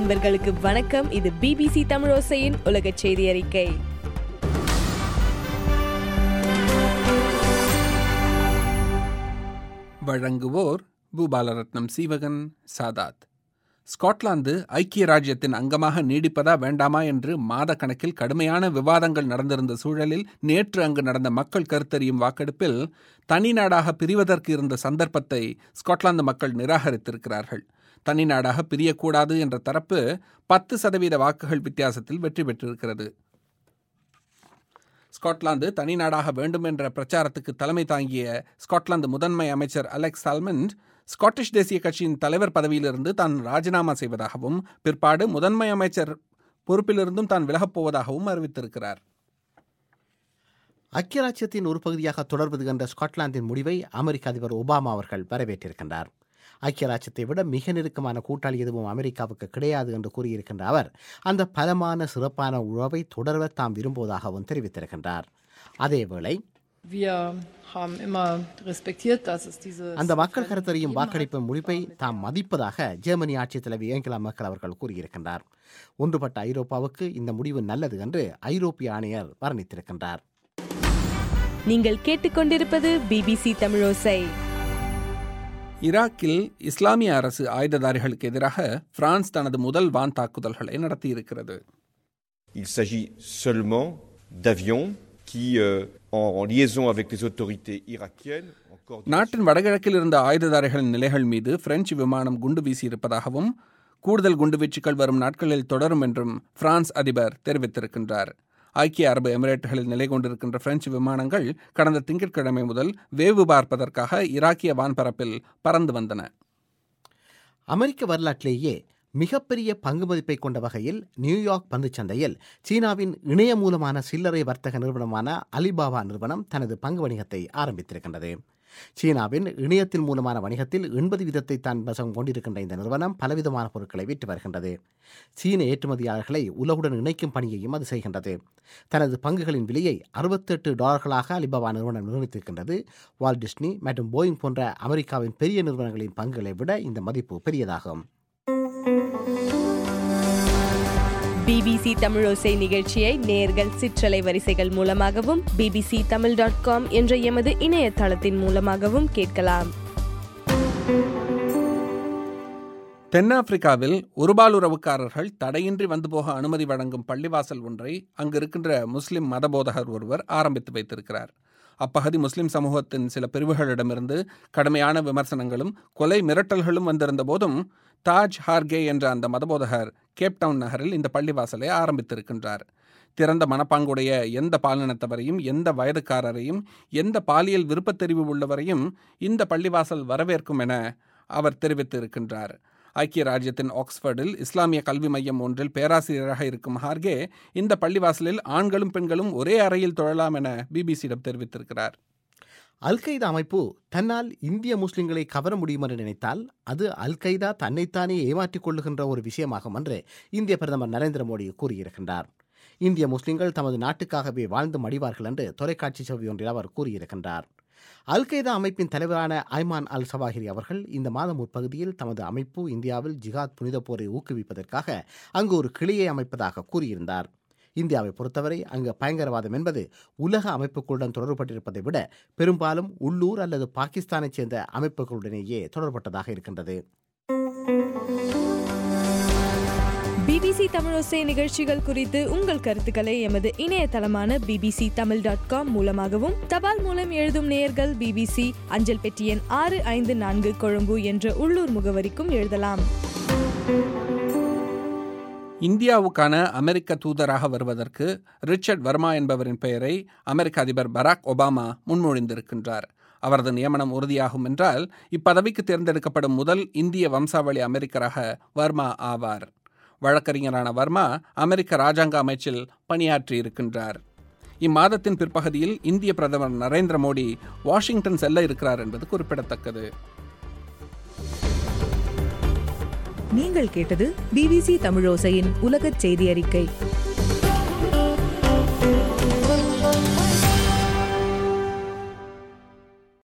அன்பர்களுக்கு வணக்கம் இது பிபிசி தமிழோசையின் உலக செய்தி அறிக்கை வழங்குவோர் பூபாலரத்னம் சீவகன் சாதாத் ஸ்காட்லாந்து ஐக்கிய ராஜ்யத்தின் அங்கமாக நீடிப்பதா வேண்டாமா என்று மாத கணக்கில் கடுமையான விவாதங்கள் நடந்திருந்த சூழலில் நேற்று அங்கு நடந்த மக்கள் கருத்தறியும் வாக்கெடுப்பில் தனி நாடாக பிரிவதற்கு இருந்த சந்தர்ப்பத்தை ஸ்காட்லாந்து மக்கள் நிராகரித்திருக்கிறார்கள் தனி நாடாக பிரியக்கூடாது என்ற தரப்பு பத்து சதவீத வாக்குகள் வித்தியாசத்தில் வெற்றி பெற்றிருக்கிறது ஸ்காட்லாந்து தனி நாடாக வேண்டும் என்ற பிரச்சாரத்துக்கு தலைமை தாங்கிய ஸ்காட்லாந்து முதன்மை அமைச்சர் அலெக்ஸ் சால்மண்ட் ஸ்காட்டிஷ் தேசிய கட்சியின் தலைவர் பதவியிலிருந்து தான் ராஜினாமா செய்வதாகவும் பிற்பாடு முதன்மை அமைச்சர் பொறுப்பிலிருந்தும் தான் விலகப் போவதாகவும் அறிவித்திருக்கிறார் ஐக்கிய ராஜ்யத்தின் ஒரு பகுதியாக தொடர்வது என்ற ஸ்காட்லாந்தின் முடிவை அமெரிக்க அதிபர் ஒபாமா அவர்கள் வரவேற்றிருக்கின்றார் ஐக்கிய ராஜ்யத்தை விட மிக நெருக்கமான கூட்டாளி எதுவும் அமெரிக்காவுக்கு கிடையாது என்று கூறியிருக்கின்ற அவர் அந்த பலமான சிறப்பான உறவை தொடர தாம் விரும்புவதாகவும் தெரிவித்திருக்கின்றார் அதேவேளை Wir haben immer respektiert, dass es diese. அந்த மக்கள் கருத்தறியும் வாக்களிப்பு முடிவை தாம் மதிப்பதாக ஜெர்மனி ஆட்சித் தலைவி ஏங்கலா மக்கள் அவர்கள் கூறியிருக்கின்றார் ஒன்றுபட்ட ஐரோப்பாவுக்கு இந்த முடிவு நல்லது என்று ஐரோப்பிய ஆணையர் வர்ணித்திருக்கின்றார் நீங்கள் கேட்டுக்கொண்டிருப்பது பிபிசி தமிழோசை ஈராக்கில் இஸ்லாமிய அரசு ஆயுததாரிகளுக்கு எதிராக பிரான்ஸ் தனது முதல் வான் தாக்குதல்களை நடத்தியிருக்கிறது Il s'agit seulement d'avions qui, euh, en, en liaison avec les autorités irakiennes, en coordination நாட்டின் வடகிழக்கில் இருந்த ஆயுததாரிகளின் நிலைகள் மீது பிரெஞ்சு விமானம் குண்டு வீசியிருப்பதாகவும் கூடுதல் குண்டுவீச்சுக்கள் வரும் நாட்களில் தொடரும் என்றும் பிரான்ஸ் அதிபர் தெரிவித்திருக்கின்றார் ஐக்கிய அரபு எமிரேட்டுகளில் நிலை கொண்டிருக்கின்ற பிரெஞ்சு விமானங்கள் கடந்த திங்கட்கிழமை முதல் வேவு பார்ப்பதற்காக ஈராக்கிய வான்பரப்பில் பறந்து வந்தன அமெரிக்க வரலாற்றிலேயே மிகப்பெரிய பங்கு மதிப்பை கொண்ட வகையில் நியூயார்க் பந்துச் சந்தையில் சீனாவின் இணைய மூலமான சில்லறை வர்த்தக நிறுவனமான அலிபாபா நிறுவனம் தனது பங்கு வணிகத்தை ஆரம்பித்திருக்கின்றது சீனாவின் இணையத்தின் மூலமான வணிகத்தில் எண்பது வீதத்தை தான் வசம் கொண்டிருக்கின்ற இந்த நிறுவனம் பலவிதமான பொருட்களை விற்று வருகின்றது சீன ஏற்றுமதியாளர்களை உலகுடன் இணைக்கும் பணியையும் அது செய்கின்றது தனது பங்குகளின் விலையை அறுபத்தெட்டு டாலர்களாக அலிபாபா நிறுவனம் நிர்ணயித்திருக்கின்றது வால் டிஸ்னி மற்றும் போயிங் போன்ற அமெரிக்காவின் பெரிய நிறுவனங்களின் பங்குகளை விட இந்த மதிப்பு பெரியதாகும் பிபிசி தமிழோசை நிகழ்ச்சியை நேர்கள் சிற்றலை வரிசைகள் மூலமாகவும் பிபிசி தமிழ் டாட் காம் என்ற எமது இணையதளத்தின் மூலமாகவும் கேட்கலாம் தென்னாப்பிரிக்காவில் ஒருபாலுறவுக்காரர்கள் தடையின்றி வந்து போக அனுமதி வழங்கும் பள்ளிவாசல் ஒன்றை அங்கு இருக்கின்ற முஸ்லிம் மதபோதகர் ஒருவர் ஆரம்பித்து வைத்திருக்கிறார் அப்பகுதி முஸ்லிம் சமூகத்தின் சில பிரிவுகளிடமிருந்து கடுமையான விமர்சனங்களும் கொலை மிரட்டல்களும் வந்திருந்த போதும் தாஜ் ஹார்கே என்ற அந்த மதபோதகர் கேப்டவுன் நகரில் இந்த பள்ளிவாசலை ஆரம்பித்திருக்கின்றார் திறந்த மனப்பாங்குடைய எந்த பாலினத்தவரையும் எந்த வயதுக்காரரையும் எந்த பாலியல் விருப்பத்தெரிவு உள்ளவரையும் இந்த பள்ளிவாசல் வரவேற்கும் என அவர் தெரிவித்திருக்கின்றார் ஐக்கிய ராஜ்யத்தின் ஆக்ஸ்போர்டில் இஸ்லாமிய கல்வி மையம் ஒன்றில் பேராசிரியராக இருக்கும் ஹார்கே இந்த பள்ளிவாசலில் ஆண்களும் பெண்களும் ஒரே அறையில் தொழலாம் என பிபிசியிடம் தெரிவித்திருக்கிறார் அல் கைதா அமைப்பு தன்னால் இந்திய முஸ்லிம்களை கவர முடியும் என்று நினைத்தால் அது அல் கைதா தன்னைத்தானே ஏமாற்றிக் கொள்ளுகின்ற ஒரு விஷயமாகும் என்று இந்திய பிரதமர் நரேந்திர மோடி கூறியிருக்கின்றார் இந்திய முஸ்லிம்கள் தமது நாட்டுக்காகவே வாழ்ந்து மடிவார்கள் என்று தொலைக்காட்சி செவ்வி ஒன்றில் அவர் கூறியிருக்கின்றார் அல் கைதா அமைப்பின் தலைவரான ஐமான் அல் சவாஹிரி அவர்கள் இந்த மாதம் முற்பகுதியில் தமது அமைப்பு இந்தியாவில் ஜிகாத் புனித போரை ஊக்குவிப்பதற்காக அங்கு ஒரு கிளையை அமைப்பதாக கூறியிருந்தார் இந்தியாவை பொறுத்தவரை அங்கு பயங்கரவாதம் என்பது உலக அமைப்புகளுடன் தொடர்பட்டிருப்பதை விட பெரும்பாலும் உள்ளூர் அல்லது பாகிஸ்தானைச் சேர்ந்த அமைப்புகளுடனேயே தொடர்பட்டதாக இருக்கின்றது பிபிசி தமிழோசை நிகழ்ச்சிகள் குறித்து உங்கள் கருத்துக்களை எமது இணையதளமான பிபிசி தமிழ் டாட் காம் மூலமாகவும் தபால் மூலம் எழுதும் நேயர்கள் பிபிசி அஞ்சல் பெட்டி எண் ஆறு ஐந்து நான்கு கொழும்பு என்ற உள்ளூர் முகவரிக்கும் எழுதலாம் இந்தியாவுக்கான அமெரிக்க தூதராக வருவதற்கு ரிச்சர்ட் வர்மா என்பவரின் பெயரை அமெரிக்க அதிபர் பராக் ஒபாமா முன்மொழிந்திருக்கின்றார் அவரது நியமனம் உறுதியாகும் என்றால் இப்பதவிக்கு தேர்ந்தெடுக்கப்படும் முதல் இந்திய வம்சாவளி அமெரிக்கராக வர்மா ஆவார் வழக்கறிஞரான வர்மா அமெரிக்க ராஜாங்க அமைச்சில் பணியாற்றியிருக்கின்றார் இம்மாதத்தின் பிற்பகுதியில் இந்திய பிரதமர் நரேந்திர மோடி வாஷிங்டன் செல்ல இருக்கிறார் என்பது குறிப்பிடத்தக்கது நீங்கள் கேட்டது பிபிசி தமிழோசையின் உலகச் செய்தி அறிக்கை